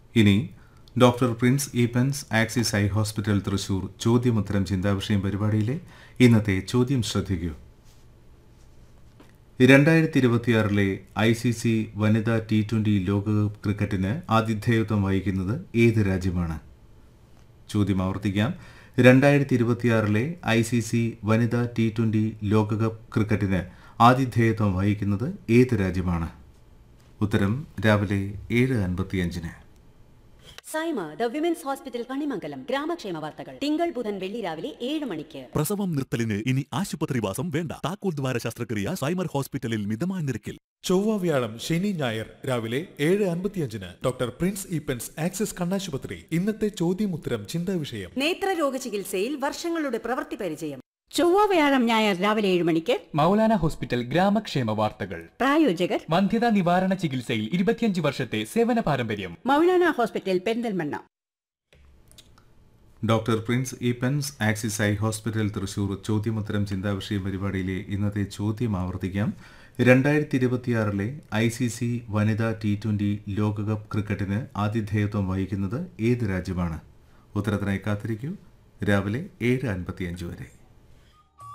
ഇനി doctor Prince Eappen's axis eye hospital Thrissur ചോദ്യമുത്തരം ചിന്താവിഷയം പരിപാടിയിലെ ഇന്നത്തെ ചോദ്യം ശ്രദ്ധിക്കൂ രണ്ടായിരത്തി ഇരുപത്തിയാറിലെ ഐ സി സി വനിതാ ടി ട്വന്റി ലോകകപ്പ് ക്രിക്കറ്റിന് ആതിഥേയത്വം വഹിക്കുന്നത് ഏത് രാജ്യമാണ് ചോദ്യം ആവർത്തിക്കാം രണ്ടായിരത്തി ഇരുപത്തിയാറിലെ ഐ സി സി വനിതാ ടി ട്വന്റി ലോകകപ്പ് ക്രിക്കറ്റിന് ആതിഥേയത്വം വഹിക്കുന്നത് ഏത് രാജ്യമാണ് ഉത്തരം രാവിലെ ഏഴ് അൻപത്തിയഞ്ചിന് Saima the women's hospital Kanimangalam ഗ്രാമക്ഷേമ വാർത്തകൾ തിങ്കൾ ബുധൻ വെള്ളി രാവിലെ ഏഴ് മണിക്ക് പ്രസവം നിർത്തലിന് ഇനി ആശുപത്രിവാസം വേണ്ട താക്കോൽ ദ്വാര ശസ്ത്രക്രിയ സൈമർ ഹോസ്പിറ്റലിൽ മിതമായ നിരക്കിൽ ചൊവ്വ വ്യാഴം ശനി ഞായർ രാവിലെ ഏഴ് അൻപത്തിയഞ്ചിന് ഡോക്ടർ പ്രിൻസ് ഈപ്പൻസ് ആക്സിസ് കണ്ണാശുപത്രി ഇന്നത്തെ ചോദ്യമുത്തരം ചിന്താ വിഷയം നേത്രരോഗ ചികിത്സയിൽ വർഷങ്ങളുടെ പ്രവൃത്തി പരിചയം ചൊവ്വ വ്യാഴം ഞായർ രാവിലെ ഏഴ് മണിക്ക് മൗലാന ഹോസ്പിറ്റൽ ഗ്രാമക്ഷേമ വാർത്തകൾ പ്രായോജകർ വന്ധ്യതാ നിവാരണ ചികിത്സയിൽ ഇരുപത്തിയഞ്ച് വർഷത്തെ സേവന പാരമ്പര്യം Maulana hospital Perinthalmanna doctor Prince Eappen's axis eye hospital Thrissur ചോദ്യമുത്തരം ചിന്താവിഷയം പരിപാടിയിലെ ഇന്നത്തെ ചോദ്യം ആവർത്തിക്കാം രണ്ടായിരത്തി ഇരുപത്തിയാറിലെ ഐ സി സി വനിതാ ടി ട്വന്റി ലോകകപ്പ് ക്രിക്കറ്റിന് ആതിഥേയത്വം വഹിക്കുന്നത് ഏത് രാജ്യമാണ് ഉത്തരത്തിനായി കാത്തിരിക്കൂ രാവിലെ ഏഴ് അൻപത്തിയഞ്ച് വരെ